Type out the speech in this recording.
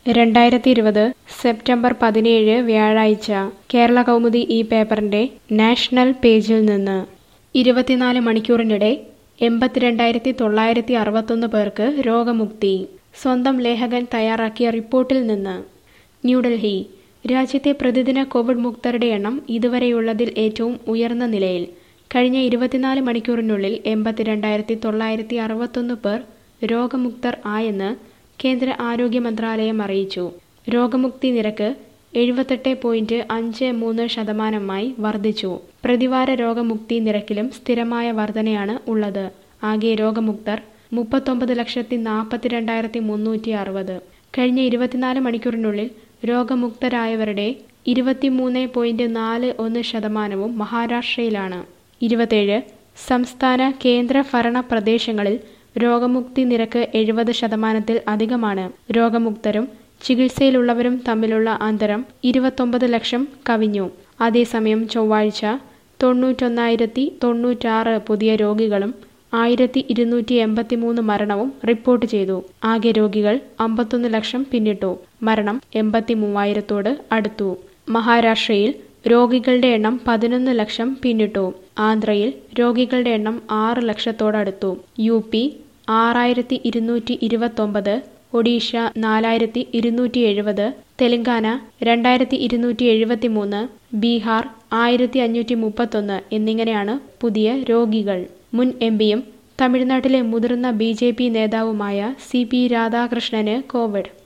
രണ്ടായിരത്തി ഇരുപത് സെപ്റ്റംബർ പതിനേഴ് വ്യാഴാഴ്ച കേരള കൗമുദി ഈ പേപ്പറിന്റെ നാഷണൽ പേജിൽ നിന്ന് ഇരുപത്തിനാല് മണിക്കൂറിനിടെ എൺപത്തിരണ്ടായിരത്തി തൊള്ളായിരത്തി അറുപത്തൊന്ന് പേർക്ക് രോഗമുക്തി സ്വന്തം ലേഖകൻ തയ്യാറാക്കിയ റിപ്പോർട്ടിൽ നിന്ന് ന്യൂഡൽഹി രാജ്യത്തെ പ്രതിദിന കോവിഡ് മുക്തരുടെ എണ്ണം ഇതുവരെയുള്ളതിൽ ഏറ്റവും ഉയർന്ന നിലയിൽ കഴിഞ്ഞ ഇരുപത്തിനാല് മണിക്കൂറിനുള്ളിൽ എൺപത്തിരണ്ടായിരത്തി തൊള്ളായിരത്തി അറുപത്തൊന്ന് പേർ രോഗമുക്തർ ആയെന്ന് കേന്ദ്ര ആരോഗ്യ മന്ത്രാലയം അറിയിച്ചു രോഗമുക്തി നിരക്ക് എഴുപത്തെട്ട് പോയിന്റ് അഞ്ച് മൂന്ന് ശതമാനമായി വർദ്ധിച്ചു പ്രതിവാര രോഗമുക്തി നിരക്കിലും സ്ഥിരമായ വർധനയാണ് ഉള്ളത് ആകെ രോഗമുക്തർ മുപ്പത്തൊമ്പത് ലക്ഷത്തി നാൽപ്പത്തിരണ്ടായിരത്തി മുന്നൂറ്റി അറുപത് കഴിഞ്ഞ ഇരുപത്തിനാല് മണിക്കൂറിനുള്ളിൽ രോഗമുക്തരായവരുടെ ഇരുപത്തിമൂന്ന് പോയിന്റ് നാല് ഒന്ന് ശതമാനവും മഹാരാഷ്ട്രയിലാണ് ഇരുപത്തേഴ് സംസ്ഥാന കേന്ദ്ര ഭരണ പ്രദേശങ്ങളിൽ രോഗമുക്തി നിരക്ക് എഴുപത് ശതമാനത്തിൽ അധികമാണ് രോഗമുക്തരും ചികിത്സയിലുള്ളവരും തമ്മിലുള്ള അന്തരം ഇരുപത്തൊമ്പത് ലക്ഷം കവിഞ്ഞു അതേസമയം ചൊവ്വാഴ്ച തൊണ്ണൂറ്റൊന്നായിരത്തി തൊണ്ണൂറ്റാറ് പുതിയ രോഗികളും ആയിരത്തി ഇരുന്നൂറ്റി എൺപത്തിമൂന്ന് മരണവും റിപ്പോർട്ട് ചെയ്തു ആകെ രോഗികൾ അമ്പത്തൊന്ന് ലക്ഷം പിന്നിട്ടു മരണം എൺപത്തി മൂവായിരത്തോട് അടുത്തു മഹാരാഷ്ട്രയിൽ രോഗികളുടെ എണ്ണം പതിനൊന്ന് ലക്ഷം പിന്നിട്ടു ആന്ധ്രയിൽ രോഗികളുടെ എണ്ണം ആറ് ലക്ഷത്തോടടുത്തു യു പി ആറായിരത്തി ഇരുന്നൂറ്റി ഇരുപത്തൊമ്പത് ഒഡീഷ നാലായിരത്തി ഇരുന്നൂറ്റി എഴുപത് തെലങ്കാന രണ്ടായിരത്തി ഇരുന്നൂറ്റി എഴുപത്തി മൂന്ന് ബീഹാർ ആയിരത്തി അഞ്ഞൂറ്റി മുപ്പത്തൊന്ന് എന്നിങ്ങനെയാണ് പുതിയ രോഗികൾ മുൻ എം പിയും തമിഴ്നാട്ടിലെ മുതിർന്ന ബി ജെ പി നേതാവുമായ സി പി രാധാകൃഷ്ണന് കോവിഡ്